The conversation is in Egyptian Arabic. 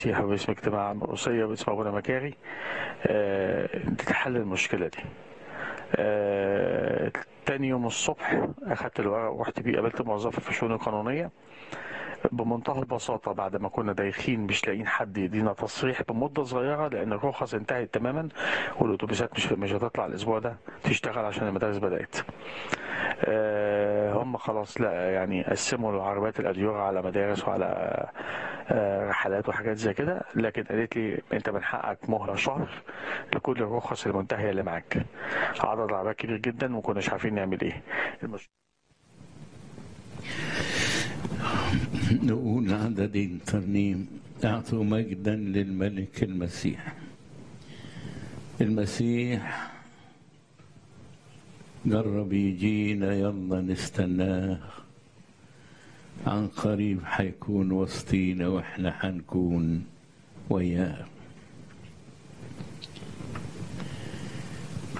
مسيحي باسم اجتماع مرقسية باسم أبونا مكاري آه، تتحل المشكلة دي آه، تاني يوم الصبح أخدت الورق ورحت بيه قابلت موظفة في الشؤون القانونية بمنتهى البساطة بعد ما كنا دايخين مش لاقيين حد يدينا تصريح بمدة صغيرة لأن الرخص انتهت تماما والأتوبيسات مش مش هتطلع الأسبوع ده تشتغل عشان المدارس بدأت. آه، هم خلاص لا يعني قسموا العربيات الأديرة على مدارس وعلى آه، رحلات وحاجات زي كده لكن قالت لي أنت من حقك مهلة شهر لكل الرخص المنتهية اللي معاك. عدد العربيات كبير جدا وما كناش عارفين نعمل إيه. المش... نقول عددين ترنيم أعطوا مجدا للملك المسيح المسيح جرب يجينا يلا نستناه عن قريب حيكون وسطينا واحنا حنكون وياه